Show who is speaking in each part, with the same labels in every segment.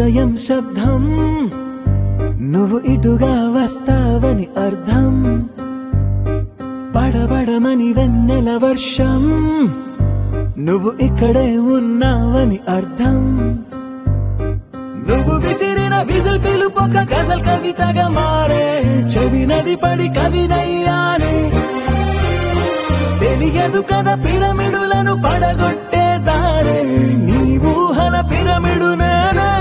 Speaker 1: హృదయం శబ్దం నువ్వు ఇటుగా వస్తావని అర్థం పడబడమని వెన్నెల వర్షం నువ్వు ఇక్కడే ఉన్నావని అర్థం నువ్వు విసిరిన విజిల్ పిలుపొక్క గజల్ కవితగా మారే చెవి నది పడి కవినయ్యానే తెలియదు కదా పిరమిడులను పడగొట్టే దారే నీ ఊహల పిరమిడు నేనే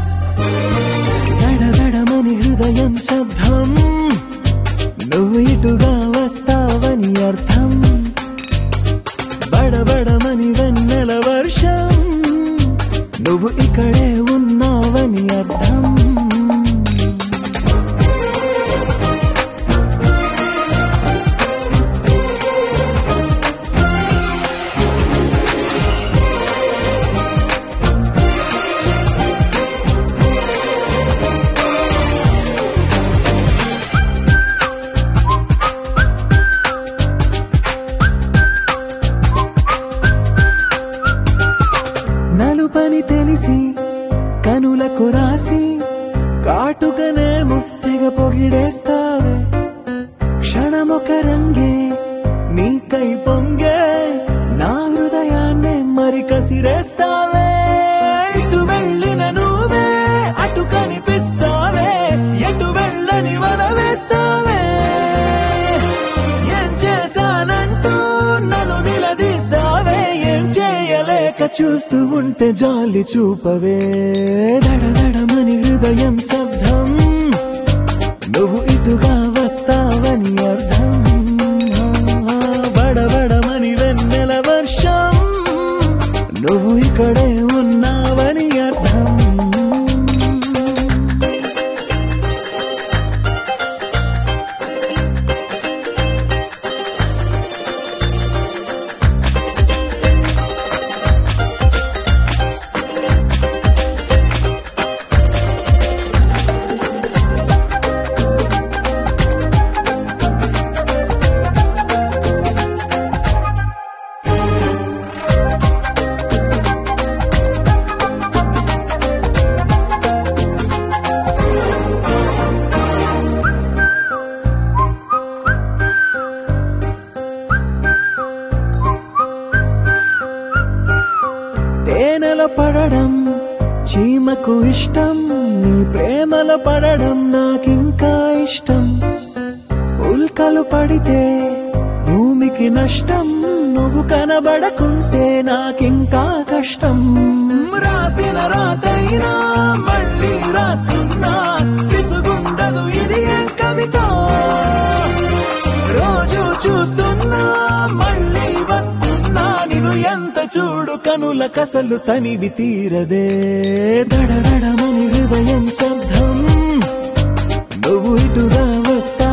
Speaker 1: దడదడమని హృదయం శబ్దం నువ్వు ఇటుగా వస్తావని అర్థం బడబడమని వెన్నెల వర్షం నువ్వు ఇక్కడే ఉన్నావని అర్థం నలుపని తెలిసి కనులకు రాసి కాటుకనే ముత్తెగ పొగిడేస్తావే క్షణమొక రంగే నీకై పొంగే నా హృదయాన్నే మరి కసిరేస్తావే ఇటు వెళ్ళిన నువ్వే అటు కనిపిస్తావే ఎటు వెళ్ళని వల వేస్తావే ఏం చేశానంటూ నన్ను నిలదీస్తావే ఏం చేయలేక చూస్తూ ఉంటే జాలి చూపవే దడదడమని హృదయం శబ్దం నువ్వు ఇటుగా వస్తావని అర్థం ఆ, బడబడమని వెన్నెల వర్షం నువ్వు ఇక్కడే ఉన్నావని అర్థం తేనెల పడడం చీమకు ఇష్టం నీ ప్రేమల పడడం నాకింకా ఇష్టం ఉల్కలు పడితే భూమికి నష్టం నువ్వు కనబడకుంటే నాకింకా కష్టం రాసిన రాతైనా మళ్ళీ రాస్తున్నా విసుగుండదు ఇది ఏం కవిత రోజు చూస్తున్నా మళ్ళీ వస్తున్నా నిన్ను ఎంత చూడు కనుల కసలు తనివి తీరదే దడదడమని హృదయం శబ్దం నువ్వు ఇటుగా వస్తా